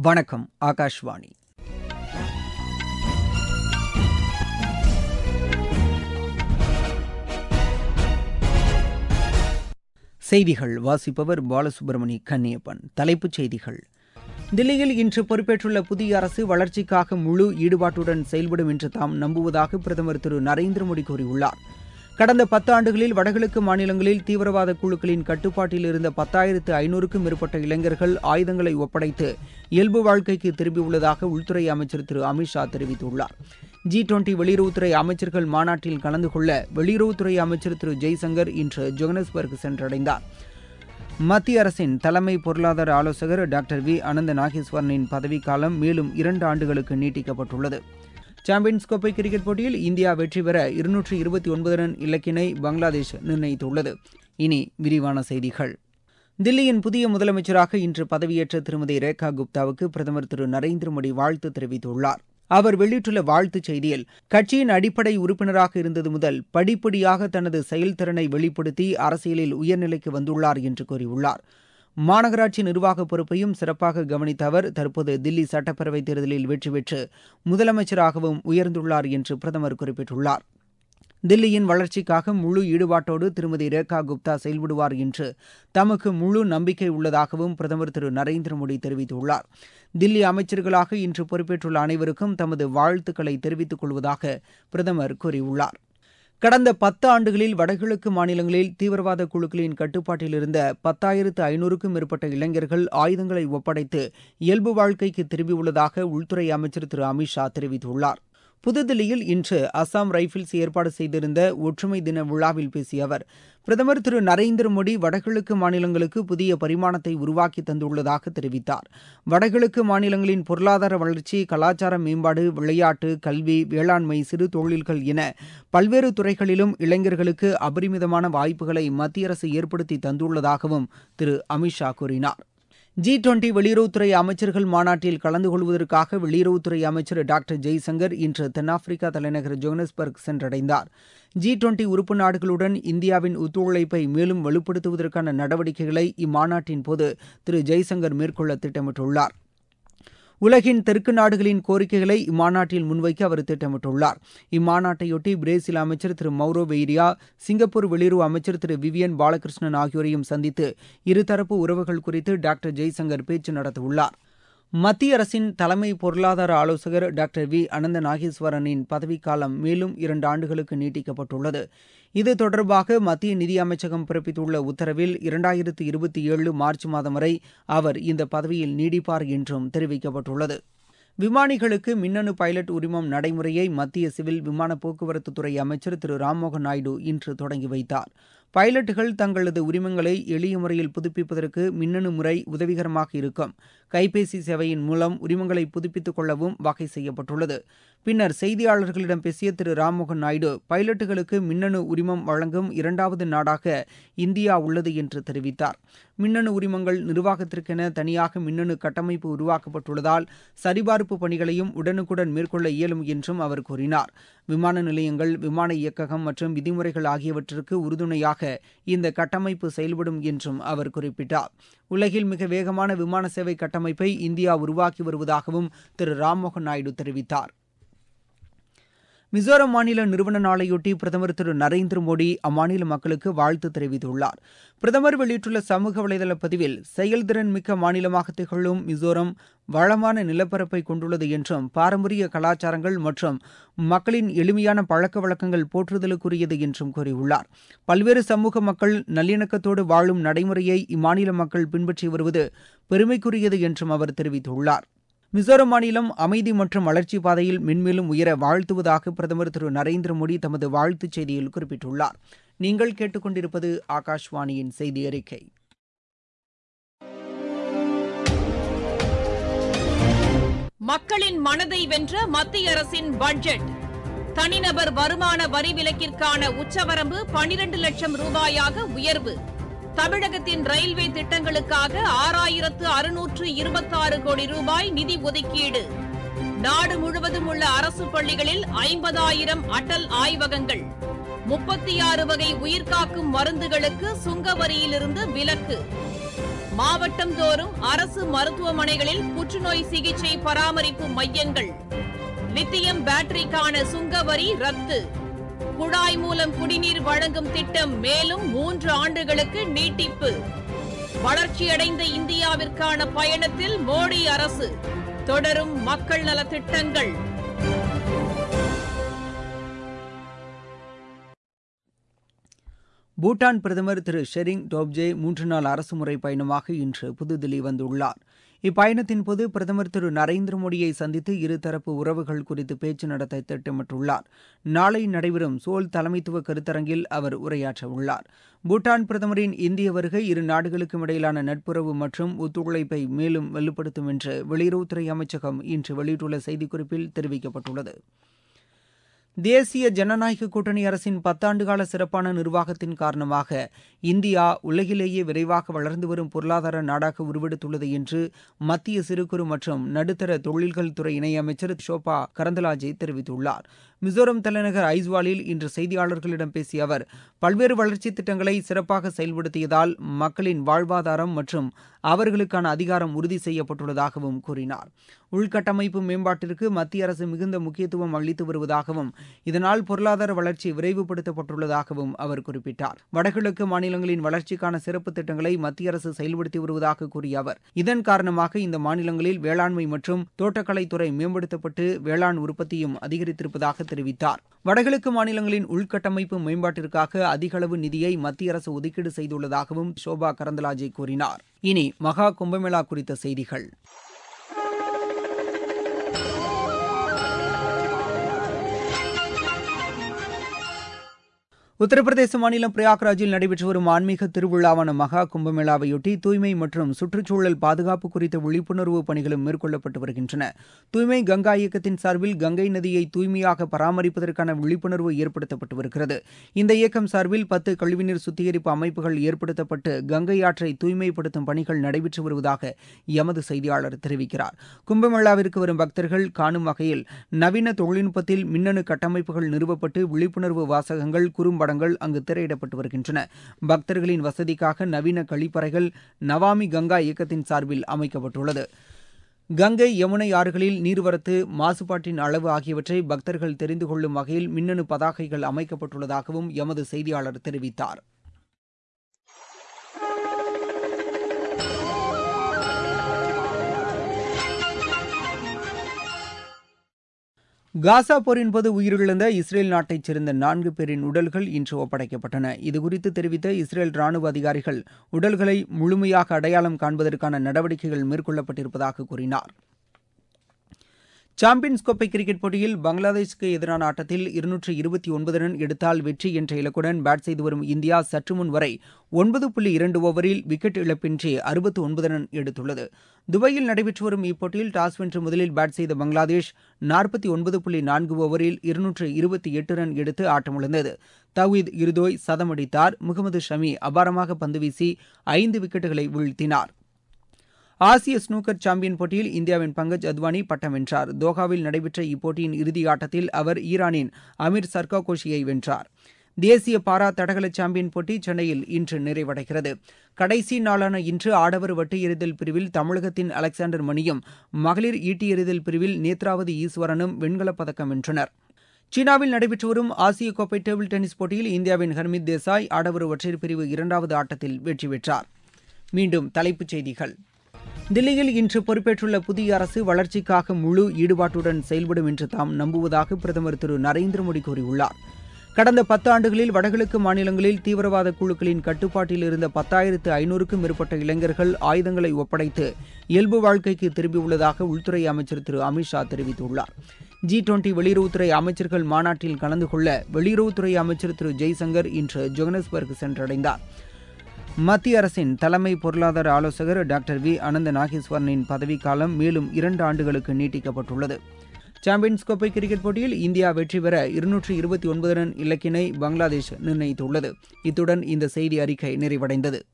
வணக்கம் ஆகாஷ்வாணி செய்திகள் வாசிப்பவர் பாலசுப்ரமணி கன்னியப்பன் தலைப்புச் செய்திகள் தில்லியில் இன்று பொறுப்பேற்றுள்ள புதிய அரசு வளர்ச்சிக்காக முழு ஈடுபாட்டுடன் செயல்படும் என்று தாம் நம்புவதாக பிரதமர் திரு நரேந்திர மோடி கூறியுள்ளார் கடந்த பத்தாண்டுகளில் வடகிழக்கு மாநிலங்களில் தீவிரவாத குழுக்களின் கட்டுப்பாட்டில் இருந்த பத்தாயிரத்து ஐநூறுக்கும் மேற்பட்ட இளைஞர்கள் ஆயுதங்களை ஒப்படைத்து இயல்பு வாழ்க்கைக்கு திரும்பியுள்ளதாக உள்துறை அமைச்சர் திரு அமித்ஷா தெரிவித்துள்ளார் ஜி டுவெண்டி வெளியுறவுத்துறை அமைச்சர்கள் மாநாட்டில் கலந்து கொள்ள வெளியுறவுத்துறை அமைச்சர் திரு ஜெய்சங்கர் இன்று ஜோகனஸ்பர்க் சென்றடைந்தார் மத்திய அரசின் தலைமை பொருளாதார ஆலோசகர் டாக்டர் வி அனந்த நாகேஸ்வரனின் பதவிக்காலம் மேலும் இரண்டு ஆண்டுகளுக்கு நீட்டிக்கப்பட்டுள்ளது சாம்பியன்ஸ் கோப்பை கிரிக்கெட் போட்டியில் இந்தியா வெற்றி பெற இருநூற்று இருபத்தி ஒன்பது ரன் இலக்கினை பங்களாதேஷ் நிர்ணயித்துள்ளது இனி விரிவான செய்திகள் தில்லியின் புதிய முதலமைச்சராக இன்று பதவியேற்ற திருமதி ரேகா குப்தாவுக்கு பிரதமர் திரு நரேந்திர மோடி வாழ்த்து தெரிவித்துள்ளார் அவர் வெளியிட்டுள்ள வாழ்த்துச் செய்தியில் கட்சியின் அடிப்படை உறுப்பினராக இருந்தது முதல் படிப்படியாக தனது செயல்திறனை வெளிப்படுத்தி அரசியலில் உயர்நிலைக்கு வந்துள்ளார் என்று கூறியுள்ளார் மாநகராட்சி நிர்வாக பொறுப்பையும் சிறப்பாக கவனித்த அவர் தற்போது தில்லி சட்டப்பேரவைத் தேர்தலில் வெற்றி பெற்று முதலமைச்சராகவும் உயர்ந்துள்ளார் என்று பிரதமர் குறிப்பிட்டுள்ளார் தில்லியின் வளர்ச்சிக்காக முழு ஈடுபாட்டோடு திருமதி ரேகா குப்தா செயல்படுவார் என்று தமக்கு முழு நம்பிக்கை உள்ளதாகவும் பிரதமர் திரு நரேந்திர மோடி தெரிவித்துள்ளார் தில்லி அமைச்சர்களாக இன்று பொறுப்பேற்றுள்ள அனைவருக்கும் தமது வாழ்த்துக்களை தெரிவித்துக் கொள்வதாக பிரதமர் கூறியுள்ளார் கடந்த பத்து ஆண்டுகளில் வடகிழக்கு மாநிலங்களில் தீவிரவாத குழுக்களின் கட்டுப்பாட்டில் இருந்த பத்தாயிரத்து ஐநூறுக்கும் மேற்பட்ட இளைஞர்கள் ஆயுதங்களை ஒப்படைத்து இயல்பு வாழ்க்கைக்கு திரும்பியுள்ளதாக உள்துறை அமைச்சர் திரு அமித்ஷா தெரிவித்துள்ளார் புதுதில்லியில் இன்று அசாம் ரைபிள்ஸ் ஏற்பாடு செய்திருந்த ஒற்றுமை தின விழாவில் பேசிய அவர் பிரதமர் திரு நரேந்திர மோடி வடகிழக்கு மாநிலங்களுக்கு புதிய பரிமாணத்தை உருவாக்கி தந்துள்ளதாக தெரிவித்தார் வடகிழக்கு மாநிலங்களின் பொருளாதார வளர்ச்சி கலாச்சார மேம்பாடு விளையாட்டு கல்வி வேளாண்மை சிறு தொழில்கள் என பல்வேறு துறைகளிலும் இளைஞர்களுக்கு அபரிமிதமான வாய்ப்புகளை மத்திய அரசு ஏற்படுத்தி தந்துள்ளதாகவும் திரு அமித்ஷா கூறினார் ஜி டுவெண்டி வெளியுறவுத்துறை அமைச்சர்கள் மாநாட்டில் கலந்து கொள்வதற்காக வெளியுறவுத்துறை அமைச்சர் டாக்டர் ஜெய்சங்கர் இன்று தென்னாப்பிரிக்கா தலைநகர் ஜோகனஸ்பர்க் சென்றடைந்தார் ஜி டுவெண்டி உறுப்பு நாடுகளுடன் இந்தியாவின் ஒத்துழைப்பை மேலும் வலுப்படுத்துவதற்கான நடவடிக்கைகளை இம்மாநாட்டின் போது திரு ஜெய்சங்கர் மேற்கொள்ள திட்டமிட்டுள்ளார் உலகின் தெற்கு நாடுகளின் கோரிக்கைகளை இம்மாநாட்டில் முன்வைக்க அவர் திட்டமிட்டுள்ளார் இம்மாநாட்டையொட்டி பிரேசில் அமைச்சர் திரு மௌரோ வெய்ரியா சிங்கப்பூர் வெளியுறவு அமைச்சர் திரு விவியன் பாலகிருஷ்ணன் ஆகியோரையும் சந்தித்து இருதரப்பு உறவுகள் குறித்து டாக்டர் ஜெய்சங்கர் பேச்சு நடத்தவுள்ளார் மத்திய அரசின் தலைமை பொருளாதார ஆலோசகர் டாக்டர் வி அனந்த நாகேஸ்வரனின் பதவிக்காலம் மேலும் இரண்டு ஆண்டுகளுக்கு நீட்டிக்கப்பட்டுள்ளது இது தொடர்பாக மத்திய நிதி அமைச்சகம் பிறப்பித்துள்ள உத்தரவில் இரண்டாயிரத்து இருபத்தி ஏழு மார்ச் மாதம் வரை அவர் இந்த பதவியில் நீடிப்பார் என்றும் தெரிவிக்கப்பட்டுள்ளது விமானிகளுக்கு மின்னணு பைலட் உரிமம் நடைமுறையை மத்திய சிவில் விமான போக்குவரத்து துறை அமைச்சர் திரு ராம்மோகன் நாயுடு இன்று தொடங்கி வைத்தார் பைலட்டுகள் தங்களது உரிமங்களை எளிய முறையில் புதுப்பிப்பதற்கு மின்னணு முறை உதவிகரமாக இருக்கும் கைபேசி சேவையின் மூலம் உரிமங்களை புதுப்பித்துக் கொள்ளவும் வகை செய்யப்பட்டுள்ளது பின்னர் செய்தியாளர்களிடம் பேசிய திரு ராம்மோகன் நாயுடு பைலட்டுகளுக்கு மின்னணு உரிமம் வழங்கும் இரண்டாவது நாடாக இந்தியா உள்ளது என்று தெரிவித்தார் மின்னணு உரிமங்கள் நிர்வாகத்திற்கென தனியாக மின்னணு கட்டமைப்பு உருவாக்கப்பட்டுள்ளதால் சரிபார்ப்பு பணிகளையும் உடனுக்குடன் மேற்கொள்ள இயலும் என்றும் அவர் கூறினார் விமான நிலையங்கள் விமான இயக்ககம் மற்றும் விதிமுறைகள் ஆகியவற்றிற்கு உறுதுணையாக இந்த கட்டமைப்பு செயல்படும் என்றும் அவர் குறிப்பிட்டார் உலகில் மிக வேகமான விமான சேவை கட்டமைப்பை இந்தியா உருவாக்கி வருவதாகவும் திரு ராம்மோகன் நாயுடு தெரிவித்தார் மிசோரம் மாநில நிறுவன நாளையொட்டி பிரதமர் திரு நரேந்திர மோடி அம்மாநில மக்களுக்கு வாழ்த்து தெரிவித்துள்ளார் பிரதமர் வெளியிட்டுள்ள சமூக வலைதள பதிவில் செயல்திறன் மிக்க மாநிலமாக திகழும் மிசோரம் வளமான நிலப்பரப்பை கொண்டுள்ளது என்றும் பாரம்பரிய கலாச்சாரங்கள் மற்றும் மக்களின் எளிமையான பழக்க வழக்கங்கள் போற்றுதலுக்குரியது என்றும் கூறியுள்ளார் பல்வேறு சமூக மக்கள் நல்லிணக்கத்தோடு வாழும் நடைமுறையை இம்மாநில மக்கள் பின்பற்றி வருவது பெருமைக்குரியது என்றும் அவர் தெரிவித்துள்ளார் மிசோரம் மாநிலம் அமைதி மற்றும் வளர்ச்சி பாதையில் மென்மேலும் உயர வாழ்த்துவதாக பிரதமர் திரு நரேந்திர மோடி தமது வாழ்த்துச் செய்தியில் குறிப்பிட்டுள்ளார் நீங்கள் கேட்டுக்கொண்டிருப்பது ஆகாஷ்வாணியின் செய்தி அறிக்கை மக்களின் மனதை வென்ற மத்திய அரசின் பட்ஜெட் தனிநபர் வருமான வரி விலக்கிற்கான உச்சவரம்பு பனிரண்டு லட்சம் ரூபாயாக உயர்வு தமிழகத்தின் ரயில்வே திட்டங்களுக்காக ஆறாயிரத்து அறுநூற்று இருபத்தாறு கோடி ரூபாய் நிதி ஒதுக்கீடு நாடு முழுவதும் உள்ள அரசு பள்ளிகளில் ஐம்பதாயிரம் அடல் ஆய்வகங்கள் முப்பத்தி ஆறு வகை உயிர்காக்கும் மருந்துகளுக்கு சுங்க வரியிலிருந்து விலக்கு மாவட்டம் தோறும் அரசு மருத்துவமனைகளில் புற்றுநோய் சிகிச்சை பராமரிப்பு மையங்கள் லித்தியம் பேட்டரிக்கான சுங்க வரி ரத்து குழாய் மூலம் குடிநீர் வழங்கும் திட்டம் மேலும் மூன்று ஆண்டுகளுக்கு நீட்டிப்பு வளர்ச்சியடைந்த இந்தியாவிற்கான பயணத்தில் மோடி அரசு தொடரும் மக்கள் நலத் திட்டங்கள் பூட்டான் பிரதமர் திரு ஷெரிங் டோப்ஜே மூன்று நாள் அரசுமுறை பயணமாக இன்று புதுதில்லி வந்துள்ளார் இப்பயணத்தின் போது பிரதமர் திரு நரேந்திர மோடியை சந்தித்து இருதரப்பு உறவுகள் குறித்து பேச்சு நடத்த திட்டமிட்டுள்ளார் நாளை நடைபெறும் சோல் தலைமைத்துவ கருத்தரங்கில் அவர் உரையாற்ற உள்ளார் பூட்டான் பிரதமரின் இந்திய வருகை இரு நாடுகளுக்கும் இடையிலான நட்புறவு மற்றும் ஒத்துழைப்பை மேலும் வலுப்படுத்தும் என்று வெளியுறவுத்துறை அமைச்சகம் இன்று வெளியிட்டுள்ள செய்திக்குறிப்பில் தெரிவிக்கப்பட்டுள்ளது தேசிய ஜனநாயக கூட்டணி அரசின் பத்தாண்டுகால சிறப்பான நிர்வாகத்தின் காரணமாக இந்தியா உலகிலேயே விரைவாக வளர்ந்து வரும் பொருளாதார நாடாக உருவெடுத்துள்ளது என்று மத்திய சிறு குறு மற்றும் நடுத்தர தொழில்கள் துறை இணையமைச்சர் ஷோபா கரந்தலாஜே தெரிவித்துள்ளார் மிசோரம் தலைநகர் ஐஸ்வாலில் இன்று செய்தியாளர்களிடம் பேசிய அவர் பல்வேறு வளர்ச்சித் திட்டங்களை சிறப்பாக செயல்படுத்தியதால் மக்களின் வாழ்வாதாரம் மற்றும் அவர்களுக்கான அதிகாரம் உறுதி செய்யப்பட்டுள்ளதாகவும் கூறினார் உள்கட்டமைப்பு மேம்பாட்டிற்கு மத்திய அரசு மிகுந்த முக்கியத்துவம் அளித்து வருவதாகவும் இதனால் பொருளாதார வளர்ச்சி விரைவுபடுத்தப்பட்டுள்ளதாகவும் அவர் குறிப்பிட்டார் வடகிழக்கு மாநிலங்களின் வளர்ச்சிக்கான சிறப்பு திட்டங்களை மத்திய அரசு செயல்படுத்தி வருவதாக கூறிய அவர் இதன் காரணமாக இந்த மாநிலங்களில் வேளாண்மை மற்றும் தோட்டக்கலைத்துறை மேம்படுத்தப்பட்டு வேளாண் உற்பத்தியும் அதிகரித்திருப்பதாக தெரிவித்தார் வடகிழக்கு மாநிலங்களின் உள்கட்டமைப்பு மேம்பாட்டிற்காக அதிக அளவு நிதியை மத்திய அரசு ஒதுக்கீடு செய்துள்ளதாகவும் ஷோபா கரந்தலாஜே கூறினார் இனி மகா கும்பமேளா குறித்த செய்திகள் உத்தரப்பிரதேச மாநிலம் பிரயாக்ராஜில் நடைபெற்று வரும் ஆன்மீக திருவிழாவான மகா கும்பமேளாவையொட்டி தூய்மை மற்றும் சுற்றுச்சூழல் பாதுகாப்பு குறித்த விழிப்புணர்வு பணிகளும் மேற்கொள்ளப்பட்டு வருகின்றன தூய்மை கங்கா இயக்கத்தின் சார்பில் கங்கை நதியை தூய்மையாக பராமரிப்பதற்கான விழிப்புணர்வு ஏற்படுத்தப்பட்டு வருகிறது இந்த இயக்கம் சார்பில் பத்து கழிவுநீர் சுத்திகரிப்பு அமைப்புகள் ஏற்படுத்தப்பட்டு கங்கை ஆற்றை தூய்மைப்படுத்தும் பணிகள் நடைபெற்று வருவதாக எமது செய்தியாளர் தெரிவிக்கிறார் கும்பமேளாவிற்கு வரும் பக்தர்கள் காணும் வகையில் நவீன தொழில்நுட்பத்தில் மின்னணு கட்டமைப்புகள் நிறுவப்பட்டு விழிப்புணர்வு வாசகங்கள் குறும்பட படங்கள் அங்கு திரையிடப்பட்டு வருகின்றன பக்தர்களின் வசதிக்காக நவீன கழிப்பறைகள் நவாமி கங்கா இயக்கத்தின் சார்பில் அமைக்கப்பட்டுள்ளது கங்கை யமுனை ஆறுகளில் நீர்வரத்து மாசுபாட்டின் அளவு ஆகியவற்றை பக்தர்கள் தெரிந்து கொள்ளும் வகையில் மின்னணு பதாகைகள் அமைக்கப்பட்டுள்ளதாகவும் எமது செய்தியாளர் தெரிவித்தார் காசா போரின் போது உயிரிழந்த இஸ்ரேல் நாட்டைச் சேர்ந்த நான்கு பேரின் உடல்கள் இன்று ஒப்படைக்கப்பட்டன இதுகுறித்து தெரிவித்த இஸ்ரேல் ராணுவ அதிகாரிகள் உடல்களை முழுமையாக அடையாளம் காண்பதற்கான நடவடிக்கைகள் மேற்கொள்ளப்பட்டிருப்பதாக கூறினார் சாம்பியன்ஸ் கோப்பை கிரிக்கெட் போட்டியில் பங்களாதேஷுக்கு எதிரான ஆட்டத்தில் இருநூற்று இருபத்தி ஒன்பது ரன் எடுத்தால் வெற்றி என்ற இலக்குடன் பேட் செய்து வரும் இந்தியா சற்று முன் வரை ஒன்பது புள்ளி இரண்டு ஓவரில் விக்கெட் இழப்பின்றி அறுபத்து ஒன்பது ரன் எடுத்துள்ளது துபாயில் நடைபெற்று வரும் இப்போட்டியில் டாஸ் வென்று முதலில் பேட் செய்த பங்களாதேஷ் நாற்பத்தி ஒன்பது புள்ளி நான்கு ஓவரில் இருநூற்று இருபத்தி எட்டு ரன் எடுத்து ஆட்டமிழந்தது தவீத் இருதோய் சதமடித்தார் முகமது ஷமி அபாரமாக பந்து வீசி ஐந்து விக்கெட்டுகளை வீழ்த்தினார் ஆசிய ஸ்னூக்கர் சாம்பியன் போட்டியில் இந்தியாவின் பங்கஜ் அத்வானி பட்டம் வென்றார் தோஹாவில் நடைபெற்ற இப்போட்டியின் இறுதி ஆட்டத்தில் அவர் ஈரானின் அமீர் சர்காகோஷியை வென்றார் தேசிய பாரா தடகள சாம்பியன் போட்டி சென்னையில் இன்று நிறைவடைகிறது கடைசி நாளான இன்று ஆடவர் வட்டு எறிதல் பிரிவில் தமிழகத்தின் அலெக்சாண்டர் மணியும் மகளிர் ஈட்டி எறிதல் பிரிவில் நேத்ராவதி ஈஸ்வரனும் வெண்கலப் பதக்கம் வென்றனர் சீனாவில் நடைபெற்று வரும் ஆசிய கோப்பை டேபிள் டென்னிஸ் போட்டியில் இந்தியாவின் ஹர்மித் தேசாய் ஆடவர் ஒற்றையர் பிரிவு இரண்டாவது ஆட்டத்தில் வெற்றி பெற்றார் மீண்டும் தலைப்புச் செய்திகள் தில்லியில் இன்று பொறுப்பேற்றுள்ள புதிய அரசு வளர்ச்சிக்காக முழு ஈடுபாட்டுடன் செயல்படும் என்று தாம் நம்புவதாக பிரதமர் திரு நரேந்திர மோடி கூறியுள்ளார் கடந்த பத்து ஆண்டுகளில் வடகிழக்கு மாநிலங்களில் தீவிரவாத குழுக்களின் கட்டுப்பாட்டில் இருந்த பத்தாயிரத்து ஐநூறுக்கும் மேற்பட்ட இளைஞர்கள் ஆயுதங்களை ஒப்படைத்து இயல்பு வாழ்க்கைக்கு திரும்பியுள்ளதாக உள்துறை அமைச்சர் திரு அமித்ஷா தெரிவித்துள்ளார் ஜி டுவெண்டி வெளியுறவுத்துறை அமைச்சர்கள் மாநாட்டில் கலந்து கொள்ள வெளியுறவுத்துறை அமைச்சர் திரு ஜெய்சங்கர் இன்று ஜோகனஸ்பர்க் சென்றடைந்தார் மத்திய அரசின் தலைமை பொருளாதார ஆலோசகர் டாக்டர் வி அனந்த நாகேஸ்வரனின் பதவிக்காலம் மேலும் இரண்டு ஆண்டுகளுக்கு நீட்டிக்கப்பட்டுள்ளது சாம்பியன்ஸ் கோப்பை கிரிக்கெட் போட்டியில் இந்தியா வெற்றி பெற இருநூற்று இருபத்தி ஒன்பது ரன் இலக்கினை பங்களாதேஷ் நிர்ணயித்துள்ளது இத்துடன் இந்த செய்தி அறிக்கை நிறைவடைந்தது